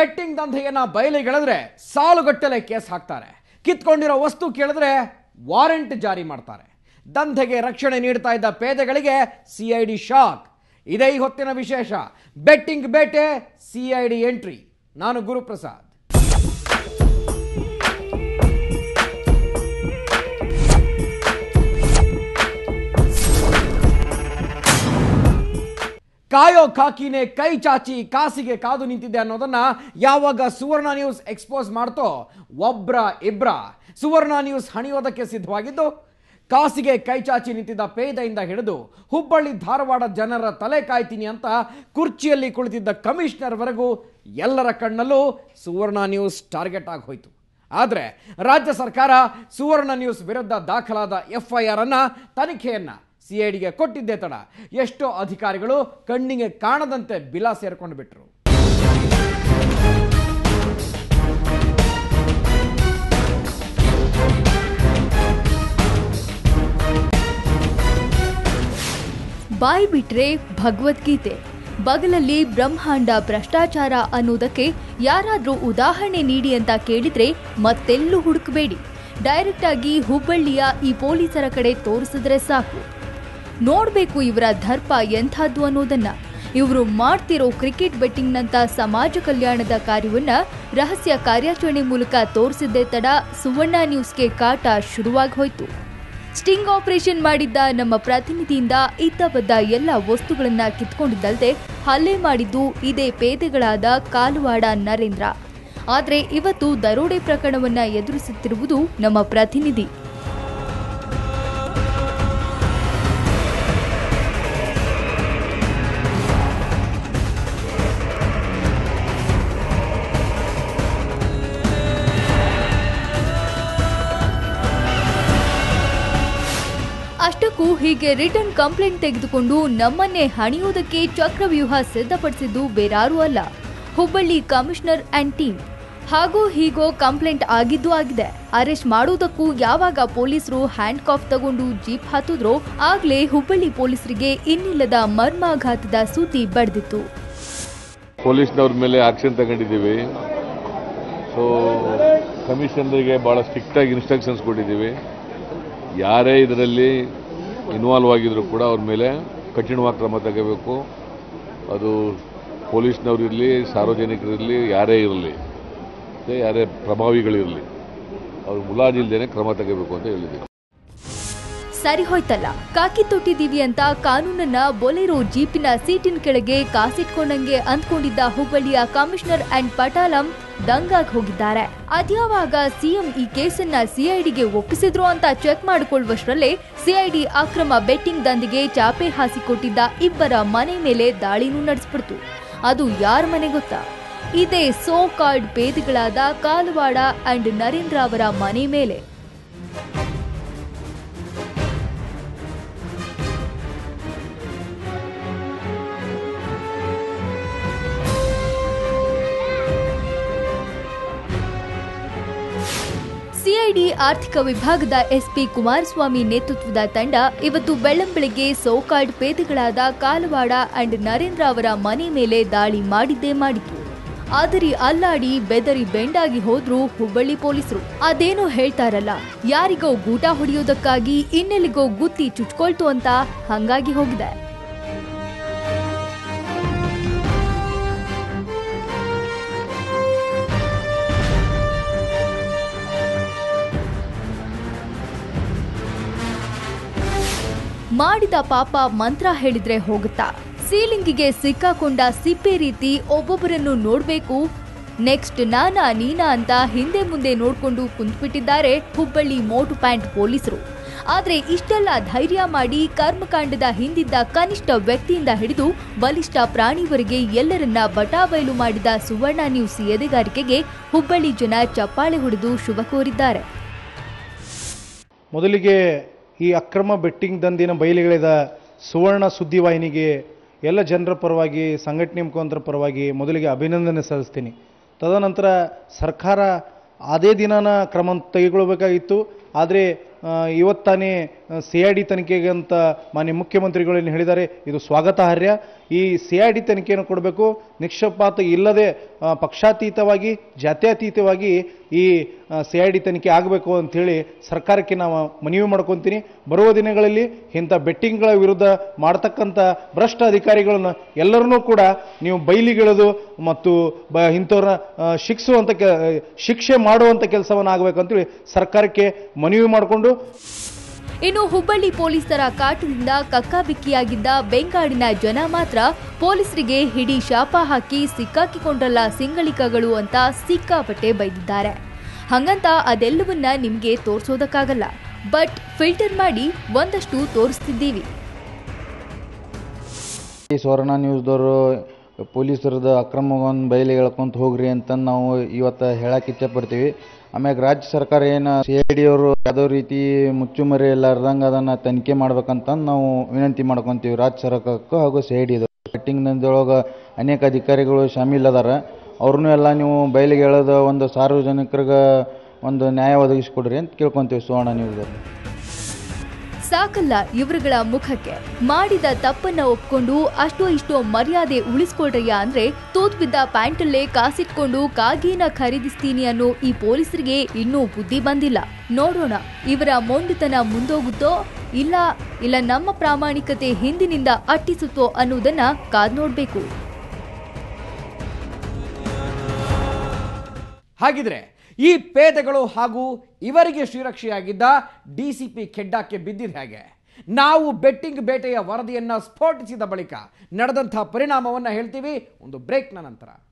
betting ದಂಧೆಯನ್ನ ಬಯಲಿಗೆಳೆದ್ರೆ ಸಾಲುಗಟ್ಟಲೆ case ಹಾಕ್ತಾರೆ ಕಿತ್ಕೊಂಡಿರೋ ವಸ್ತು ಕೇಳಿದ್ರೆ ವಾರೆಂಟ್ ಜಾರಿ ಮಾಡ್ತಾರೆ ದಂಧೆಗೆ ರಕ್ಷಣೆ ನೀಡ್ತಾ ಇದ್ದ ಪೇದೆಗಳಿಗೆ ಸಿಐಡಿ ಶಾಕ್ ಇದೇ ಈ ಹೊತ್ತಿನ ವಿಶೇಷ ಬೆಟ್ಟಿಂಗ್ ಬೇಟೆ ಸಿಐಡಿ ಎಂಟ್ರಿ ನಾನು ಗುರುಪ್ರಸಾದ್ ಕಾಯೋ ಕಾಕಿನೇ ಕೈ ಚಾಚಿ ಕಾಸಿಗೆ ಕಾದು ನಿಂತಿದೆ ಅನ್ನೋದನ್ನ ಯಾವಾಗ ಸುವರ್ಣ ನ್ಯೂಸ್ ಎಕ್ಸ್ಪೋಸ್ ಮಾಡ್ತೋ ಒಬ್ರ ಇಬ್ರ ಸುವರ್ಣ ನ್ಯೂಸ್ ಹಣಿಯೋದಕ್ಕೆ ಸಿದ್ಧವಾಗಿದ್ದು ಕಾಸಿಗೆ ಕೈ ಚಾಚಿ ನಿಂತಿದ್ದ ಪೇದೆಯಿಂದ ಹಿಡಿದು ಹುಬ್ಬಳ್ಳಿ ಧಾರವಾಡ ಜನರ ತಲೆ ಕಾಯ್ತೀನಿ ಅಂತ ಕುರ್ಚಿಯಲ್ಲಿ ಕುಳಿತಿದ್ದ ಕಮಿಷನರ್ವರೆಗೂ ಎಲ್ಲರ ಕಣ್ಣಲ್ಲೂ ಸುವರ್ಣ ನ್ಯೂಸ್ ಟಾರ್ಗೆಟ್ ಆಗಿ ಹೋಯಿತು ಆದರೆ ರಾಜ್ಯ ಸರ್ಕಾರ ಸುವರ್ಣ ನ್ಯೂಸ್ ವಿರುದ್ಧ ದಾಖಲಾದ ಎಫ್ಐಆರ್ ಅನ್ನ ತನಿಖೆಯನ್ನ ಸಿಐಡಿಗೆ ಕೊಟ್ಟಿದ್ದೇ ತಡ ಎಷ್ಟೋ ಅಧಿಕಾರಿಗಳು ಕಣ್ಣಿಗೆ ಕಾಣದಂತೆ ಬಿಲ ಸೇರ್ಕೊಂಡು ಬಿಟ್ರು ಬಾಯಿ ಬಿಟ್ರೆ ಭಗವದ್ಗೀತೆ ಬಗಲಲ್ಲಿ ಬ್ರಹ್ಮಾಂಡ ಭ್ರಷ್ಟಾಚಾರ ಅನ್ನೋದಕ್ಕೆ ಯಾರಾದ್ರೂ ಉದಾಹರಣೆ ನೀಡಿ ಅಂತ ಕೇಳಿದ್ರೆ ಮತ್ತೆಲ್ಲೂ ಹುಡುಕಬೇಡಿ ಡೈರೆಕ್ಟ್ ಆಗಿ ಹುಬ್ಬಳ್ಳಿಯ ಈ ಪೊಲೀಸರ ಕಡೆ ತೋರಿಸಿದ್ರೆ ಸಾಕು ನೋಡ್ಬೇಕು ಇವರ ದರ್ಪ ಎಂಥದ್ದು ಅನ್ನೋದನ್ನ ಇವರು ಮಾಡ್ತಿರೋ ಕ್ರಿಕೆಟ್ ಬೆಟ್ಟಿಂಗ್ನಂತ ಸಮಾಜ ಕಲ್ಯಾಣದ ಕಾರ್ಯವನ್ನ ರಹಸ್ಯ ಕಾರ್ಯಾಚರಣೆ ಮೂಲಕ ತೋರಿಸಿದ್ದೇ ತಡ ಸುವರ್ಣ ನ್ಯೂಸ್ಗೆ ಕಾಟ ಶುರುವಾಗಿ ಹೋಯ್ತು ಸ್ಟಿಂಗ್ ಆಪರೇಷನ್ ಮಾಡಿದ್ದ ನಮ್ಮ ಪ್ರತಿನಿಧಿಯಿಂದ ಇತ್ತ ಬದ್ದ ಎಲ್ಲ ವಸ್ತುಗಳನ್ನ ಕಿತ್ಕೊಂಡಿದ್ದಲ್ಲದೆ ಹಲ್ಲೆ ಮಾಡಿದ್ದು ಇದೇ ಪೇದೆಗಳಾದ ಕಾಲುವಾಡ ನರೇಂದ್ರ ಆದ್ರೆ ಇವತ್ತು ದರೋಡೆ ಪ್ರಕರಣವನ್ನ ಎದುರಿಸುತ್ತಿರುವುದು ನಮ್ಮ ಪ್ರತಿನಿಧಿ ಅಷ್ಟಕ್ಕೂ ಹೀಗೆ ರಿಟರ್ನ್ ಕಂಪ್ಲೇಂಟ್ ತೆಗೆದುಕೊಂಡು ನಮ್ಮನ್ನೇ ಹಣಿಯುವುದಕ್ಕೆ ಚಕ್ರವ್ಯೂಹ ಸಿದ್ಧಪಡಿಸಿದ್ದು ಬೇರಾರೂ ಅಲ್ಲ ಹುಬ್ಬಳ್ಳಿ ಕಮಿಷನರ್ ಅಂಡ್ ಟೀಮ್ ಹಾಗೂ ಹೀಗೋ ಕಂಪ್ಲೇಂಟ್ ಆಗಿದ್ದು ಆಗಿದೆ ಅರೆಸ್ಟ್ ಮಾಡುವುದಕ್ಕೂ ಯಾವಾಗ ಪೊಲೀಸರು ಹ್ಯಾಂಡ್ ಕಾಫ್ ತಗೊಂಡು ಜೀಪ್ ಹತ್ತಿದ್ರೋ ಆಗ್ಲೇ ಹುಬ್ಬಳ್ಳಿ ಪೊಲೀಸರಿಗೆ ಇನ್ನಿಲ್ಲದ ಮರ್ಮಾಘಾತದ ಸುದ್ದಿ ಬಡ್ದಿತ್ತು ಪೊಲೀಸ್ನವ್ರ ಮೇಲೆ ಆಕ್ಷನ್ ತಗೊಂಡಿದ್ದೀವಿ ಸೊ ಕಮಿಷನರಿಗೆ ಭಾಳ ಸ್ಟ್ರಿಕ್ಟಾಗಿ ಇನ್ಸ್ಟ್ರಕ್ಷನ್ಸ್ ಕೊಟ್ಟಿದ್ದೀವಿ ಯಾರೇ ಇದರಲ್ಲಿ ಇನ್ವಾಲ್ವ್ ಆಗಿದ್ರು ಕೂಡ ಅವ್ರ ಮೇಲೆ ಕಠಿಣವಾಗಿ ಕ್ರಮ ತಗೋಬೇಕು ಅದು ಪೊಲೀಸ್ನವ್ರಿರಲಿ ಸಾರ್ವಜನಿಕರಿರಲಿ ಯಾರೇ ಇರಲಿ ಮತ್ತೆ ಯಾರೇ ಪ್ರಭಾವಿಗಳಿರಲಿ ಅವ್ರು ಮುಲಾಜಿಲ್ದೇನೆ ಕ್ರಮ ತಗೋಬೇಕು ಅಂತ ಹೇಳಿದ್ದೀವಿ ಸರಿ ಹೋಯ್ತಲ್ಲ ಕಾಕಿ ತೊಟ್ಟಿದೀವಿ ಅಂತ ಕಾನೂನನ್ನ ಬೊಲೆರೋ ಜೀಪಿನ ಸೀಟಿನ ಕೆಳಗೆ ಕಾಸಿಟ್ಕೊಂಡಂಗೆ ಅಂದ್ಕೊಂಡಿದ್ದ ಹುಬ್ಬಳ್ಳಿಯ ಕಮಿಷನರ್ ಅಂಡ್ ಪಟಾಲಂ ದಂಗಾಗ್ ಹೋಗಿದ್ದಾರೆ ಅದ್ಯಾವಾಗ ಸಿಎಂ ಈ ಕೇಸನ್ನ ಸಿಐಡಿಗೆ ಒಪ್ಪಿಸಿದ್ರು ಅಂತ ಚೆಕ್ ಮಾಡಿಕೊಳ್ಳುವಷ್ಟರಲ್ಲೇ ಸಿಐಡಿ ಅಕ್ರಮ ಬೆಟ್ಟಿಂಗ್ ದಂಧೆಗೆ ಚಾಪೆ ಹಾಸಿಕೊಟ್ಟಿದ್ದ ಇಬ್ಬರ ಮನೆ ಮೇಲೆ ದಾಳಿನೂ ನಡೆಸ್ಬಿಡ್ತು ಅದು ಯಾರ ಮನೆ ಗೊತ್ತಾ ಇದೇ ಸೋ ಕಾರ್ಡ್ ಪೇದೆಗಳಾದ ಕಾಲವಾಡ ಅಂಡ್ ನರೇಂದ್ರ ಅವರ ಮನೆ ಮೇಲೆ ಸಿಐಡಿ ಆರ್ಥಿಕ ವಿಭಾಗದ ಎಸ್ಪಿ ಕುಮಾರಸ್ವಾಮಿ ನೇತೃತ್ವದ ತಂಡ ಇವತ್ತು ಬೆಳ್ಳಂಬೆಳಗ್ಗೆ ಸೋಕಾಲ್ಡ್ ಪೇದೆಗಳಾದ ಕಾಲವಾಡ ಅಂಡ್ ನರೇಂದ್ರ ಅವರ ಮನೆ ಮೇಲೆ ದಾಳಿ ಮಾಡಿದ್ದೇ ಮಾಡಿತು ಆದರೆ ಅಲ್ಲಾಡಿ ಬೆದರಿ ಬೆಂಡಾಗಿ ಹೋದ್ರು ಹುಬ್ಬಳ್ಳಿ ಪೊಲೀಸರು ಅದೇನೋ ಹೇಳ್ತಾರಲ್ಲ ಯಾರಿಗೋ ಗೂಟ ಹೊಡೆಯೋದಕ್ಕಾಗಿ ಇನ್ನೆಲ್ಲಿಗೋ ಗುತ್ತಿ ಚುಚ್ಕೊಳ್ತು ಅಂತ ಹಂಗಾಗಿ ಹೋಗಿದೆ ಮಾಡಿದ ಪಾಪ ಮಂತ್ರ ಹೇಳಿದ್ರೆ ಹೋಗುತ್ತಾ ಸೀಲಿಂಗಿಗೆ ಸಿಕ್ಕಾಕೊಂಡ ಸಿಪ್ಪೆ ರೀತಿ ಒಬ್ಬೊಬ್ಬರನ್ನು ನೋಡ್ಬೇಕು ನೆಕ್ಸ್ಟ್ ನಾನಾ ನೀನಾ ಅಂತ ಹಿಂದೆ ಮುಂದೆ ನೋಡ್ಕೊಂಡು ಕುಂತ್ಬಿಟ್ಟಿದ್ದಾರೆ ಹುಬ್ಬಳ್ಳಿ ಮೋಟು ಪ್ಯಾಂಟ್ ಪೊಲೀಸರು ಆದ್ರೆ ಇಷ್ಟೆಲ್ಲ ಧೈರ್ಯ ಮಾಡಿ ಕರ್ಮಕಾಂಡದ ಹಿಂದಿದ್ದ ಕನಿಷ್ಠ ವ್ಯಕ್ತಿಯಿಂದ ಹಿಡಿದು ಬಲಿಷ್ಠ ಪ್ರಾಣಿವರೆಗೆ ಎಲ್ಲರನ್ನ ಬಟಾಬಯಲು ಮಾಡಿದ ಸುವರ್ಣ ನ್ಯೂಸ್ ಎದೆಗಾರಿಕೆಗೆ ಹುಬ್ಬಳ್ಳಿ ಜನ ಚಪ್ಪಾಳೆ ಹೊಡೆದು ಶುಭ ಕೋರಿದ್ದಾರೆ ಮೊದಲಿಗೆ ಈ ಅಕ್ರಮ ಬೆಟ್ಟಿಂಗ್ ದಂದಿನ ಬಯಲಿಗಳಿದ ಸುವರ್ಣ ಸುದ್ದಿವಾಹಿನಿಗೆ ಎಲ್ಲ ಜನರ ಪರವಾಗಿ ಸಂಘಟನೆ ಮುಖಾಂತರ ಪರವಾಗಿ ಮೊದಲಿಗೆ ಅಭಿನಂದನೆ ಸಲ್ಲಿಸ್ತೀನಿ ತದನಂತರ ಸರ್ಕಾರ ಅದೇ ದಿನನ ಕ್ರಮ ತೆಗೆದುಕೊಳ್ಬೇಕಾಗಿತ್ತು ಆದರೆ ಇವತ್ತಾನೇ ಸಿ ಐ ಡಿ ತನಿಖೆಗೆ ಅಂತ ಮಾನ್ಯ ಮುಖ್ಯಮಂತ್ರಿಗಳು ಏನು ಹೇಳಿದ್ದಾರೆ ಇದು ಸ್ವಾಗತಾರ್ಹ ಈ ಸಿ ಐ ಡಿ ತನಿಖೆಯನ್ನು ಕೊಡಬೇಕು ನಿಕ್ಷಪಾತ ಇಲ್ಲದೆ ಆ, ಪಕ್ಷಾತೀತವಾಗಿ ಜಾತ್ಯತೀತವಾಗಿ ಈ ಸಿ ಐ ಡಿ ತನಿಖೆ ಆಗಬೇಕು ಅಂಥೇಳಿ ಸರ್ಕಾರಕ್ಕೆ ನಾವು ಮನವಿ ಮಾಡ್ಕೊತೀನಿ ಬರುವ ದಿನಗಳಲ್ಲಿ ಇಂಥ ಬೆಟ್ಟಿಂಗ್ಗಳ ವಿರುದ್ಧ ಮಾಡ್ತಕ್ಕಂಥ ಭ್ರಷ್ಟ ಅಧಿಕಾರಿಗಳನ್ನ ಎಲ್ಲರನ್ನೂ ಕೂಡ ನೀವು ಬೈಲಿಗಿಳಿದು ಮತ್ತು ಬ ಇಂಥವ್ರನ್ನ ಆ, ಶಿಕ್ಷಿಸುವಂಥ ಕೆ ಶಿಕ್ಷೆ ಮಾಡುವಂಥ ಕೆಲಸವನ್ನು ಆಗಬೇಕು ಅಂತೇಳಿ ಸರ್ಕಾರಕ್ಕೆ ಮನವಿ ಮಾಡಿಕೊಂಡು ಇನ್ನು ಹುಬ್ಬಳ್ಳಿ ಪೊಲೀಸರ ಕಾಟದಿಂದ ಕಕ್ಕಾಬಿಕ್ಕಿಯಾಗಿದ್ದ ಬೆಂಗಾಡಿನ ಜನ ಮಾತ್ರ ಪೊಲೀಸರಿಗೆ ಹಿಡಿ ಶಾಪ ಹಾಕಿ ಸಿಕ್ಕಾಕಿಕೊಂಡ್ರಲ್ಲ ಸಿಂಗಳಿಕಗಳು ಅಂತ ಸಿಕ್ಕಾಪಟ್ಟೆ ಬೈದಿದ್ದಾರೆ ಹಂಗಂತ ಅದೆಲ್ಲವನ್ನ ನಿಮ್ಗೆ ತೋರ್ಸೋದಕ್ಕಾಗಲ್ಲ ಬಟ್ ಫಿಲ್ಟರ್ ಮಾಡಿ ಒಂದಷ್ಟು ತೋರಿಸ್ತಿದ್ದೀವಿ ಈ ಸ್ವರ್ಣ ನ್ಯೂಸ್ದವರು ಪೊಲೀಸರದ ಅಕ್ರಮವನ್ನು ಬಯಲಿಗೆ ಎಳ್ಕೊಂತ ಹೋಗ್ರಿ ಅಂತ ನಾವು ಇವತ್ತು ಹೇಳಕ್ಕೆ ಇಚ್ಛೆಪಡ್ತೀವಿ ಆಮ್ಯಾಗ ರಾಜ್ಯ ಸರ್ಕಾರ ಏನು ಸಿ ಐ ಡಿ ಅವರು ಯಾವುದೋ ರೀತಿ ಮುಚ್ಚುಮರೆ ಇಲ್ಲಾರ್ದಂಗೆ ಅದನ್ನು ತನಿಖೆ ಮಾಡ್ಬೇಕಂತ ನಾವು ವಿನಂತಿ ಮಾಡ್ಕೊತೀವಿ ರಾಜ್ಯ ಸರ್ಕಾರಕ್ಕೂ ಹಾಗೂ ಸಿ ಐ ಡಿ ಮೀಟಿಂಗ್ನದೊಳಗೆ ಅನೇಕ ಅಧಿಕಾರಿಗಳು ಶಾಮೀಲ್ ಅದಾರ ಅವ್ರನ್ನೂ ಎಲ್ಲ ನೀವು ಬಯಲಿಗೆ ಎಳೆದ ಒಂದು ಸಾರ್ವಜನಿಕರಿಗೆ ಒಂದು ನ್ಯಾಯ ಒದಗಿಸ್ಕೊಡ್ರಿ ಅಂತ ಕೇಳ್ಕೊತೀವಿ ಸುವರ್ಣ ನ್ಯೂಸ್ದವ್ರು ಸಾಕಲ್ಲ ಇವರುಗಳ ಮುಖಕ್ಕೆ ಮಾಡಿದ ತಪ್ಪನ್ನ ಒಪ್ಕೊಂಡು ಅಷ್ಟೋ ಇಷ್ಟೋ ಮರ್ಯಾದೆ ಉಳಿಸ್ಕೊಳ್ರಯ್ಯ ಅಂದ್ರೆ ತೂತ್ ಬಿದ್ದ ಪ್ಯಾಂಟಲ್ಲೇ ಕಾಸಿಟ್ಕೊಂಡು ಕಾಗೇನ ಖರೀದಿಸ್ತೀನಿ ಅನ್ನೋ ಈ ಪೊಲೀಸರಿಗೆ ಇನ್ನೂ ಬುದ್ಧಿ ಬಂದಿಲ್ಲ ನೋಡೋಣ ಇವರ ಮೊಂಡುತನ ಮುಂದೋಗುತ್ತೋ ಇಲ್ಲ ಇಲ್ಲ ನಮ್ಮ ಪ್ರಾಮಾಣಿಕತೆ ಹಿಂದಿನಿಂದ ಅಟ್ಟಿಸುತ್ತೋ ಅನ್ನೋದನ್ನ ಕಾದ್ ನೋಡ್ಬೇಕು ಹಾಗಿದ್ರೆ ಈ ಪೇದೆಗಳು ಹಾಗೂ ಇವರಿಗೆ ಶ್ರೀರಕ್ಷೆಯಾಗಿದ್ದ ಡಿ ಸಿ ಪಿ ಖೆಡ್ಡಾಕ್ಕೆ ಬಿದ್ದಿದೆ ಹೇಗೆ ನಾವು ಬೆಟ್ಟಿಂಗ್ ಬೇಟೆಯ ವರದಿಯನ್ನ ಸ್ಫೋಟಿಸಿದ ಬಳಿಕ ನಡೆದಂಥ ಪರಿಣಾಮವನ್ನು ಹೇಳ್ತೀವಿ ಒಂದು ಬ್ರೇಕ್ನ ನಂತರ